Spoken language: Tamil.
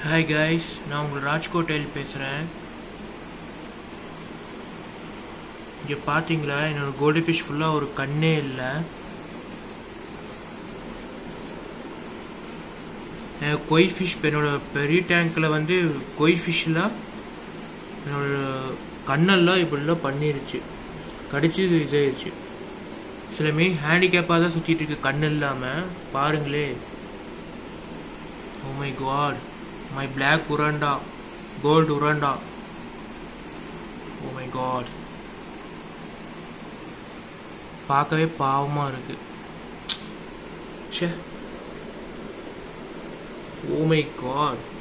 ஹாய் கைஸ் நான் உங்கள் ராஜ்கோட்டையில் பேசுகிறேன் இங்கே பார்த்தீங்களா என்னோட கோல்டு ஃபிஷ் ஃபுல்லாக ஒரு கண்ணே இல்லை கொய் ஃபிஷ் என்னோட பெரிய டேங்க்கில் வந்து கொய் ஃபிஷ்ஷில் என்னோட கண்ணெல்லாம் இப்படிலாம் பண்ணிருச்சு கடிச்சு இதாயிருச்சு சில மீன் ஹேண்டிகேப்பாக தான் சுற்றிட்டு இருக்கு கண் இல்லாமல் பாருங்களே oh my god my black உரண்டா கோல்டு உரண்டா ஓ மை காட் பார்க்கவே பாவமாக இருக்கு ச்சே ஓ மை காட்